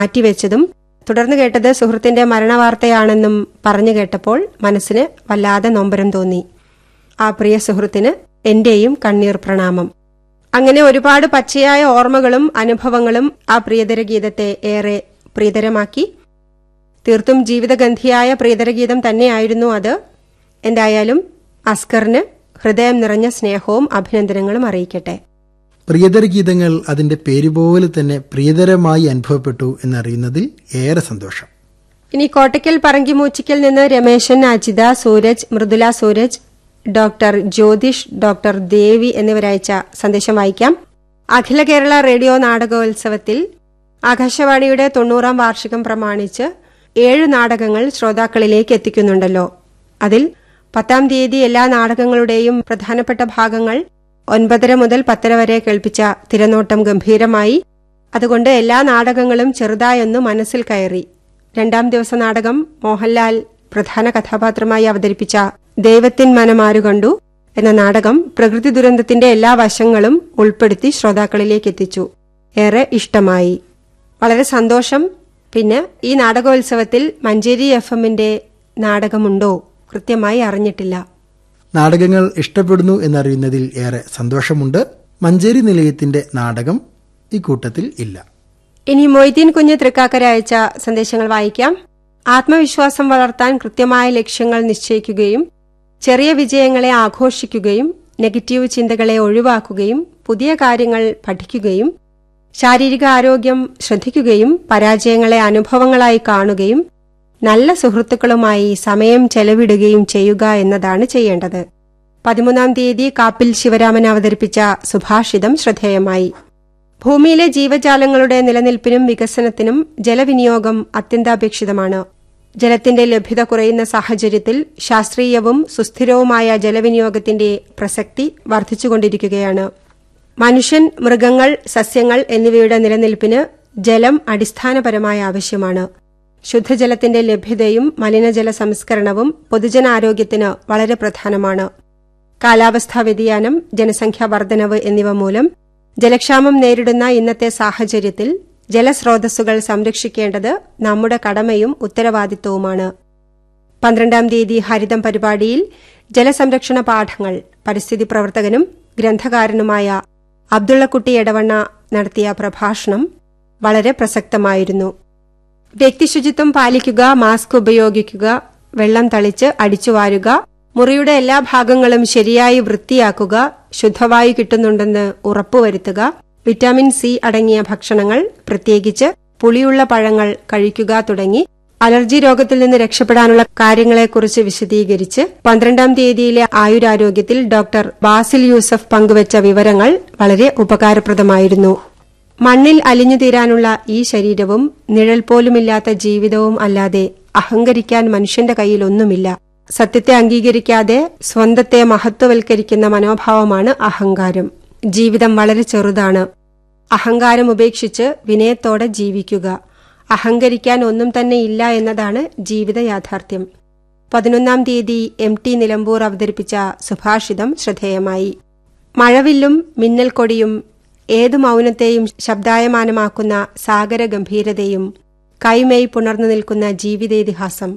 മാറ്റിവെച്ചതും തുടർന്ന് കേട്ടത് സുഹൃത്തിന്റെ മരണവാർത്തയാണെന്നും പറഞ്ഞു കേട്ടപ്പോൾ മനസ്സിന് വല്ലാതെ നൊമ്പരം തോന്നി ആ പ്രിയ സുഹൃത്തിന് എന്റെയും കണ്ണീർ പ്രണാമം അങ്ങനെ ഒരുപാട് പച്ചയായ ഓർമ്മകളും അനുഭവങ്ങളും ആ പ്രിയതര ഗീതത്തെ ഏറെ പ്രിയതരമാക്കി തീർത്തും ജീവിതഗന്ധിയായ പ്രിയതരഗീതം തന്നെയായിരുന്നു അത് എന്തായാലും അസ്കറിന് ഹൃദയം നിറഞ്ഞ സ്നേഹവും അഭിനന്ദനങ്ങളും അറിയിക്കട്ടെ പ്രിയതര ഗീതങ്ങൾ അതിന്റെ പേര് പോലെ തന്നെ പ്രിയതരമായി അനുഭവപ്പെട്ടു എന്നറിയുന്നതിൽ ഏറെ സന്തോഷം ഇനി കോട്ടയ്ക്കൽ പറങ്കിമൂച്ചിക്കൽ നിന്ന് രമേശൻ അജിത സൂരജ് മൃദുല സൂരജ് ഡോക്ടർ ജ്യോതിഷ് ഡോക്ടർ ദേവി എന്നിവരയച്ച സന്ദേശം വായിക്കാം അഖില കേരള റേഡിയോ നാടകോത്സവത്തിൽ ആകാശവാണിയുടെ തൊണ്ണൂറാം വാർഷികം പ്രമാണിച്ച് ഏഴ് നാടകങ്ങൾ ശ്രോതാക്കളിലേക്ക് എത്തിക്കുന്നുണ്ടല്ലോ അതിൽ പത്താം തീയതി എല്ലാ നാടകങ്ങളുടെയും പ്രധാനപ്പെട്ട ഭാഗങ്ങൾ ഒൻപതര മുതൽ പത്തര വരെ കേൾപ്പിച്ച തിരനോട്ടം ഗംഭീരമായി അതുകൊണ്ട് എല്ലാ നാടകങ്ങളും ചെറുതായൊന്ന് മനസ്സിൽ കയറി രണ്ടാം ദിവസ നാടകം മോഹൻലാൽ പ്രധാന കഥാപാത്രമായി അവതരിപ്പിച്ച ദൈവത്തിൻ മനമാരു കണ്ടു എന്ന നാടകം പ്രകൃതി ദുരന്തത്തിന്റെ എല്ലാ വശങ്ങളും ഉൾപ്പെടുത്തി ശ്രോതാക്കളിലേക്ക് എത്തിച്ചു ഏറെ ഇഷ്ടമായി വളരെ സന്തോഷം പിന്നെ ഈ നാടകോത്സവത്തിൽ മഞ്ചേരി എഫ് എമ്മിന്റെ നാടകമുണ്ടോ കൃത്യമായി അറിഞ്ഞിട്ടില്ല നാടകങ്ങൾ ഇഷ്ടപ്പെടുന്നു എന്നറിയുന്നതിൽ ഏറെ സന്തോഷമുണ്ട് മഞ്ചേരി നിലയത്തിന്റെ നാടകം ഇക്കൂട്ടത്തിൽ ഇല്ല ഇനി മൊയ്തീൻ കുഞ്ഞ് തൃക്കാക്കര അയച്ച സന്ദേശങ്ങൾ വായിക്കാം ആത്മവിശ്വാസം വളർത്താൻ കൃത്യമായ ലക്ഷ്യങ്ങൾ നിശ്ചയിക്കുകയും ചെറിയ വിജയങ്ങളെ ആഘോഷിക്കുകയും നെഗറ്റീവ് ചിന്തകളെ ഒഴിവാക്കുകയും പുതിയ കാര്യങ്ങൾ പഠിക്കുകയും ശാരീരിക ആരോഗ്യം ശ്രദ്ധിക്കുകയും പരാജയങ്ങളെ അനുഭവങ്ങളായി കാണുകയും നല്ല സുഹൃത്തുക്കളുമായി സമയം ചെലവിടുകയും ചെയ്യുക എന്നതാണ് ചെയ്യേണ്ടത് പതിമൂന്നാം തീയതി കാപ്പിൽ ശിവരാമൻ അവതരിപ്പിച്ച സുഭാഷിതം ശ്രദ്ധേയമായി ഭൂമിയിലെ ജീവജാലങ്ങളുടെ നിലനിൽപ്പിനും വികസനത്തിനും ജലവിനിയോഗം അത്യന്താപേക്ഷിതമാണ് ജലത്തിന്റെ ലഭ്യത കുറയുന്ന സാഹചര്യത്തിൽ ശാസ്ത്രീയവും സുസ്ഥിരവുമായ ജലവിനിയോഗത്തിന്റെ പ്രസക്തി വർദ്ധിച്ചുകൊണ്ടിരിക്കുകയാണ് മനുഷ്യൻ മൃഗങ്ങൾ സസ്യങ്ങൾ എന്നിവയുടെ നിലനിൽപ്പിന് ജലം അടിസ്ഥാനപരമായ ആവശ്യമാണ് ശുദ്ധജലത്തിന്റെ ലഭ്യതയും മലിനജല സംസ്കരണവും പൊതുജനാരോഗ്യത്തിന് വളരെ പ്രധാനമാണ് കാലാവസ്ഥാ വ്യതിയാനം ജനസംഖ്യാ വർധനവ് എന്നിവ മൂലം ജലക്ഷാമം നേരിടുന്ന ഇന്നത്തെ സാഹചര്യത്തിൽ ജലസ്രോതസ്സുകൾ സംരക്ഷിക്കേണ്ടത് നമ്മുടെ കടമയും ഉത്തരവാദിത്വവുമാണ് പന്ത്രണ്ടാം തീയതി ഹരിതം പരിപാടിയിൽ ജലസംരക്ഷണ പാഠങ്ങൾ പരിസ്ഥിതി പ്രവർത്തകനും ഗ്രന്ഥകാരനുമായ അബ്ദുള്ളക്കുട്ടി എടവണ്ണ നടത്തിയ പ്രഭാഷണം വളരെ പ്രസക്തമായിരുന്നു വ്യക്തിശുചിത്വം പാലിക്കുക മാസ്ക് ഉപയോഗിക്കുക വെള്ളം തളിച്ച് അടിച്ചുവാരുക മുറിയുടെ എല്ലാ ഭാഗങ്ങളും ശരിയായി വൃത്തിയാക്കുക ശുദ്ധവായു കിട്ടുന്നുണ്ടെന്ന് ഉറപ്പുവരുത്തുക വിറ്റാമിൻ സി അടങ്ങിയ ഭക്ഷണങ്ങൾ പ്രത്യേകിച്ച് പുളിയുള്ള പഴങ്ങൾ കഴിക്കുക തുടങ്ങി അലർജി രോഗത്തിൽ നിന്ന് രക്ഷപ്പെടാനുള്ള കാര്യങ്ങളെക്കുറിച്ച് വിശദീകരിച്ച് പന്ത്രണ്ടാം തീയതിയിലെ ആയുരാരോഗ്യത്തിൽ ഡോക്ടർ ബാസിൽ യൂസഫ് പങ്കുവച്ച വിവരങ്ങൾ വളരെ ഉപകാരപ്രദമായിരുന്നു മണ്ണിൽ അലിഞ്ഞുതീരാനുള്ള ഈ ശരീരവും നിഴൽ പോലുമില്ലാത്ത ജീവിതവും അല്ലാതെ അഹങ്കരിക്കാൻ മനുഷ്യന്റെ കയ്യിൽ ഒന്നുമില്ല സത്യത്തെ അംഗീകരിക്കാതെ സ്വന്തത്തെ മഹത്വവൽക്കരിക്കുന്ന മനോഭാവമാണ് അഹങ്കാരം ജീവിതം വളരെ ചെറുതാണ് അഹങ്കാരം ഉപേക്ഷിച്ച് വിനയത്തോടെ ജീവിക്കുക അഹങ്കരിക്കാൻ ഒന്നും തന്നെ ഇല്ല എന്നതാണ് ജീവിത യാഥാർത്ഥ്യം പതിനൊന്നാം തീയതി എം ടി നിലമ്പൂർ അവതരിപ്പിച്ച സുഭാഷിതം ശ്രദ്ധേയമായി മഴവില്ലും മിന്നൽക്കൊടിയും ഏതു മൗനത്തെയും ശബ്ദായമാനമാക്കുന്ന സാഗര ഗംഭീരതയും കൈമേയ് പുണർന്നു നിൽക്കുന്ന ജീവിതേതിഹാസം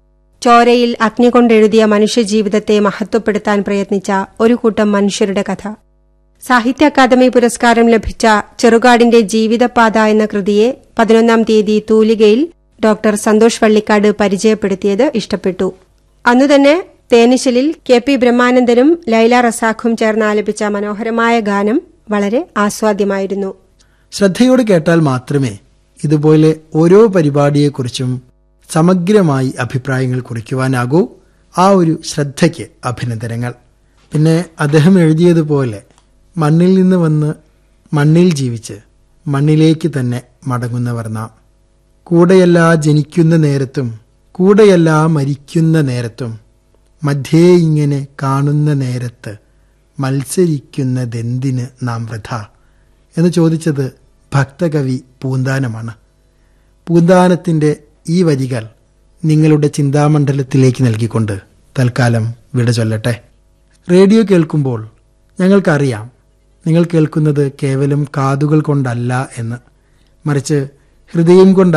ചോരയിൽ അഗ്നി കൊണ്ടെഴുതിയ മനുഷ്യജീവിതത്തെ മഹത്വപ്പെടുത്താൻ പ്രയത്നിച്ച ഒരു കൂട്ടം മനുഷ്യരുടെ കഥ സാഹിത്യ അക്കാദമി പുരസ്കാരം ലഭിച്ച ചെറുകാടിന്റെ ജീവിതപാത എന്ന കൃതിയെ പതിനൊന്നാം തീയതി തൂലികയിൽ ഡോക്ടർ സന്തോഷ് വള്ളിക്കാട് പരിചയപ്പെടുത്തിയത് ഇഷ്ടപ്പെട്ടു അന്നുതന്നെ തേനിശലിൽ കെ പി ബ്രഹ്മാനന്ദനും ലൈല റസാഖും ചേർന്ന് ആലപിച്ച മനോഹരമായ ഗാനം വളരെ ആസ്വാദ്യമായിരുന്നു ശ്രദ്ധയോട് കേട്ടാൽ മാത്രമേ ഇതുപോലെ ഓരോ പരിപാടിയെക്കുറിച്ചും സമഗ്രമായി അഭിപ്രായങ്ങൾ കുറിക്കുവാനാകൂ ആ ഒരു ശ്രദ്ധയ്ക്ക് അഭിനന്ദനങ്ങൾ പിന്നെ അദ്ദേഹം എഴുതിയതുപോലെ മണ്ണിൽ നിന്ന് വന്ന് മണ്ണിൽ ജീവിച്ച് മണ്ണിലേക്ക് തന്നെ മടങ്ങുന്നവർ നാം കൂടെയല്ല ജനിക്കുന്ന നേരത്തും കൂടെയല്ല മരിക്കുന്ന നേരത്തും മധ്യേ ഇങ്ങനെ കാണുന്ന നേരത്ത് മത്സരിക്കുന്നതെന്തിന് നാം വൃഥ എന്ന് ചോദിച്ചത് ഭക്തകവി പൂന്താനമാണ് പൂന്താനത്തിൻ്റെ ഈ വരികൾ നിങ്ങളുടെ ചിന്താമണ്ഡലത്തിലേക്ക് നൽകിക്കൊണ്ട് തൽക്കാലം വിട ചൊല്ലട്ടെ റേഡിയോ കേൾക്കുമ്പോൾ ഞങ്ങൾക്കറിയാം നിങ്ങൾ കേൾക്കുന്നത് കേവലം കാതുകൾ കൊണ്ടല്ല എന്ന് മറിച്ച് ഹൃദയം കൊണ്ട്